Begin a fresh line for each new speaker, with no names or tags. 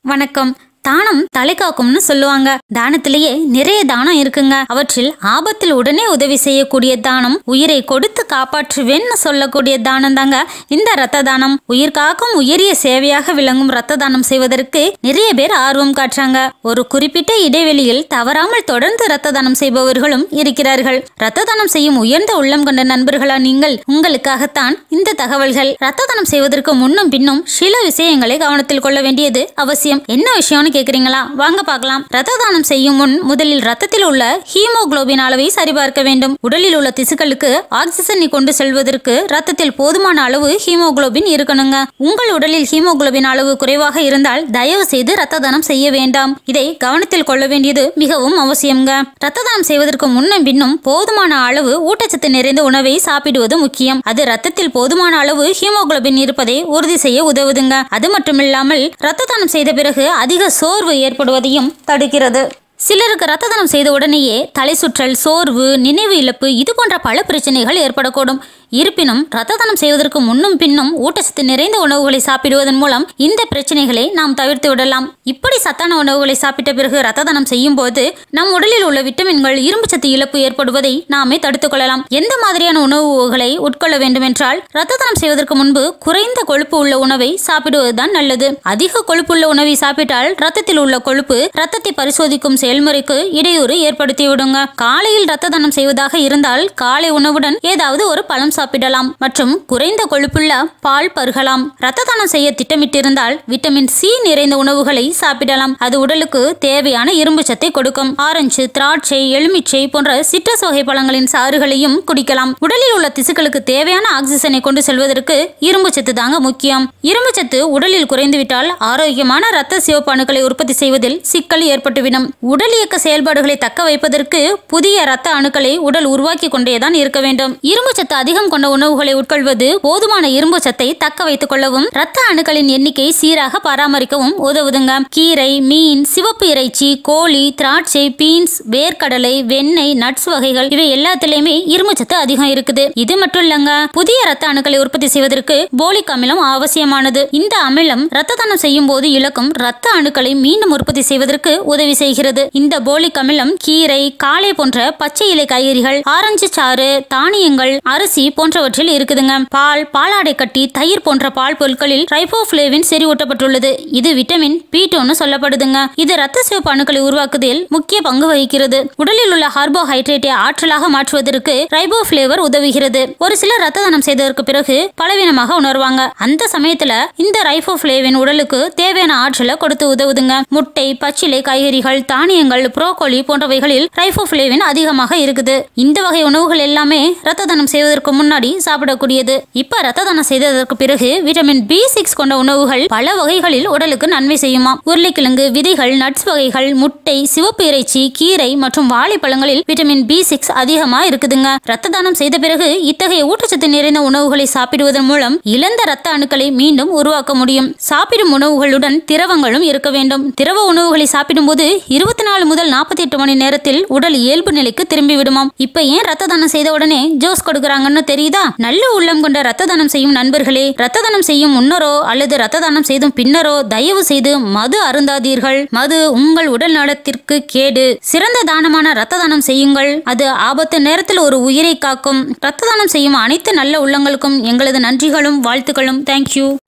வணக்கம் தானம் தலை காக்கும்னு சொல்லுவாங்க தானத்திலேயே நிறைய தானம் இருக்குங்க அவற்றில் ஆபத்தில் உடனே உதவி செய்யக்கூடிய தானம் உயிரை கொடுத்து காப்பாற்றுவேன்னு சொல்லக்கூடிய தானம் தாங்க இந்த ரத்த தானம் உயிர் காக்கும் உயரிய சேவையாக விளங்கும் ரத்த தானம் செய்வதற்கு நிறைய பேர் ஆர்வம் காட்டுறாங்க ஒரு குறிப்பிட்ட இடைவெளியில் தவறாமல் தொடர்ந்து ரத்த தானம் செய்பவர்களும் இருக்கிறார்கள் ரத்த தானம் செய்யும் உயர்ந்த உள்ளம் கொண்ட நண்பர்களா நீங்கள் உங்களுக்காகத்தான் இந்த தகவல்கள் ரத்த தானம் செய்வதற்கு முன்னும் பின்னும் சில விஷயங்களை கவனத்தில் கொள்ள வேண்டியது அவசியம் என்ன விஷயம்னு கேக்குறீங்களா வாங்க பார்க்கலாம் ரத்த தானம் செய்யும் முன் முதலில் ரத்தத்தில் உள்ள ஹீமோகுளோபின் அளவை சரிபார்க்க வேண்டும் உடலில் உள்ள திசுக்களுக்கு ஆக்சிஜனை கொண்டு செல்வதற்கு ரத்தத்தில் போதுமான அளவு ஹீமோகுளோபின் இருக்கணுங்க உங்கள் உடலில் ஹீமோகுளோபின் அளவு குறைவாக இருந்தால் தயவு செய்து ரத்த தானம் செய்ய வேண்டாம் இதை கவனத்தில் கொள்ள வேண்டியது மிகவும் அவசியம்ங்க ரத்த தானம் செய்வதற்கு முன்னும் பின்னும் போதுமான அளவு ஊட்டச்சத்து நிறைந்த உணவை சாப்பிடுவது முக்கியம் அது ரத்தத்தில் போதுமான அளவு ஹீமோகுளோபின் இருப்பதை உறுதி செய்ய உதவுதுங்க அது மட்டுமில்லாமல் ரத்த தானம் செய்த பிறகு அதிக சோர்வு ஏற்படுவதையும் தடுக்கிறது சிலருக்கு ரத்த தானம் செய்த உடனேயே தலை சுற்றல் சோர்வு நினைவு இழப்பு இது போன்ற பல பிரச்சனைகள் ஏற்படக்கூடும் இருப்பினும் ரத்த தானம் செய்வதற்கு முன்னும் பின்னும் ஊட்டச்சத்து நிறைந்த உணவுகளை சாப்பிடுவதன் மூலம் இந்த பிரச்சனைகளை நாம் தவிர்த்து விடலாம் இப்படி சத்தான உணவுகளை சாப்பிட்ட பிறகு ரத்த தானம் செய்யும் போது நம் உடலில் உள்ள விட்டமின்கள் இரும்புச்சத்து இழப்பு ஏற்படுவதை நாமே தடுத்துக் கொள்ளலாம் எந்த மாதிரியான உணவுகளை உட்கொள்ள வேண்டும் என்றால் ரத்த தானம் செய்வதற்கு முன்பு குறைந்த கொழுப்பு உள்ள உணவை சாப்பிடுவதுதான் நல்லது அதிக கொழுப்புள்ள உணவை சாப்பிட்டால் ரத்தத்தில் உள்ள கொழுப்பு ரத்தத்தை பரிசோதிக்கும் செயல்முறைக்கு இடையூறு ஏற்படுத்திவிடுங்க காலையில் ரத்த தானம் செய்வதாக இருந்தால் காலை உணவுடன் ஏதாவது ஒரு பழம் சாப்பிடலாம் மற்றும் குறைந்த கொழுப்புள்ள பால் பருகலாம் ரத்த தானம் செய்ய திட்டமிட்டிருந்தால் விட்டமின் சி நிறைந்த உணவுகளை சாப்பிடலாம் அது உடலுக்கு தேவையான இரும்பு சத்தை கொடுக்கும் ஆரஞ்சு திராட்சை எலுமிச்சை போன்ற சிட்ரஸ் வகை பழங்களின் சாறுகளையும் குடிக்கலாம் உடலில் உள்ள திசுக்களுக்கு தேவையான ஆக்சிஜனை கொண்டு செல்வதற்கு இரும்பு சத்து தாங்க முக்கியம் இரும்பு சத்து உடலில் குறைந்துவிட்டால் ஆரோக்கியமான ரத்த சிவப்பு அணுக்களை உற்பத்தி செய்வதில் சிக்கல் ஏற்பட்டுவிடும் உடல் இயக்க செயல்பாடுகளை தக்க வைப்பதற்கு புதிய ரத்த அணுக்களை உடல் உருவாக்கி கொண்டேதான் இருக்க வேண்டும் இரும்பு சத்து அதிகம் கொண்ட உணவுகளை உட்கொள்வது போதுமான இரும்பு சத்தை தக்க வைத்துக் கொள்ளவும் ரத்த அணுக்களின் எண்ணிக்கை சீராக பராமரிக்கவும் உதவுதுங்க கீரை மீன் சிவப்பு இறைச்சி கோழி திராட்சை பீன்ஸ் வேர்க்கடலை வெண்ணெய் நட்ஸ் வகைகள் இவை எல்லாத்திலயுமே இரும்பு சத்து அதிகம் இருக்குது இது மட்டும் இல்லங்க புதிய ரத்த அணுக்களை உற்பத்தி செய்வதற்கு போலிக் அமிலம் அவசியமானது இந்த அமிலம் ரத்த தானம் செய்யும் போது இழக்கும் ரத்த அணுக்களை மீண்டும் உற்பத்தி செய்வதற்கு உதவி செய்கிறது இந்த போலிக் அமிலம் கீரை காளை போன்ற பச்சை இலை காய்கறிகள் ஆரஞ்சு சாறு தானியங்கள் அரிசி போன்றவற்றில் இருக்குதுங்க பால் பாலாடை கட்டி தயிர் போன்ற பால் பொருட்களில் ரைபோஃபிளேவின் செறிவூட்டப்பட்டுள்ளது இது விட்டமின் பி டூன்னு சொல்லப்படுதுங்க இது ரத்த சிவப்பு அணுக்களை உருவாக்குவதில் முக்கிய பங்கு வகிக்கிறது உடலில் உள்ள கார்போஹைட்ரேட்டை ஆற்றலாக மாற்றுவதற்கு ரைபோஃபிளேவர் உதவுகிறது ஒரு சிலர் ரத்த தானம் செய்ததற்கு பிறகு பலவீனமாக உணர்வாங்க அந்த சமயத்துல இந்த ரைபோஃபிளேவின் உடலுக்கு தேவையான ஆற்றலை கொடுத்து உதவுதுங்க முட்டை பச்சிலை காய்கறிகள் தானியங்கள் புரோக்கோலி போன்றவைகளில் ரைபோஃபிளேவின் அதிகமாக இருக்குது இந்த வகை உணவுகள் எல்லாமே ரத்த தானம் செய்வதற்கு முன்னாடி சாப்பிடக்கூடியது இப்ப ரத்த தானம் செய்ததற்கு பிறகு விட்டமின் பி சிக்ஸ் கொண்ட உணவுகள் பல வகைகளில் உடலுக்கு நன்மை செய்யுமா உருளைக்கிழங்கு விதைகள் நட்ஸ் வகைகள் முட்டை சிவப்பு இறைச்சி கீரை மற்றும் வாழைப்பழங்களில் விட்டமின் பி சிக்ஸ் அதிகமா இருக்குதுங்க ரத்த தானம் செய்த பிறகு இத்தகைய ஊட்டச்சத்து நிறைந்த உணவுகளை சாப்பிடுவதன் மூலம் இழந்த ரத்த அணுக்களை மீண்டும் உருவாக்க முடியும் சாப்பிடும் உணவுகளுடன் திரவங்களும் இருக்க வேண்டும் திரவ உணவுகளை சாப்பிடும்போது இருபத்தி நாலு முதல் நாற்பத்தி எட்டு மணி நேரத்தில் உடல் இயல்பு நிலைக்கு திரும்பி விடுமாம் இப்ப ஏன் ரத்த தானம் செய்த உடனே ஜோஸ் கொடுக்கறாங்கன்னு தெரியுதா நல்ல உள்ளம் கொண்ட ரத்த தானம் செய்யும் நண்பர்களே ரத்த தானம் செய்யும் முன்னரோ அல்லது ரத்த தானம் செய்தும் பின்னரோ தயவு செய்து மது அருந்தாதீர்கள் மது உங்கள் உடல் நலத்திற்கு கேடு சிறந்த தானமான ரத்த தானம் செய்யுங்கள் அது ஆபத்து நேரத்தில் ஒரு உயிரை காக்கும் ரத்த தானம் செய்யும் அனைத்து நல்ல உள்ளங்களுக்கும் எங்களது நன்றிகளும் வாழ்த்துக்களும் தேங்க்யூ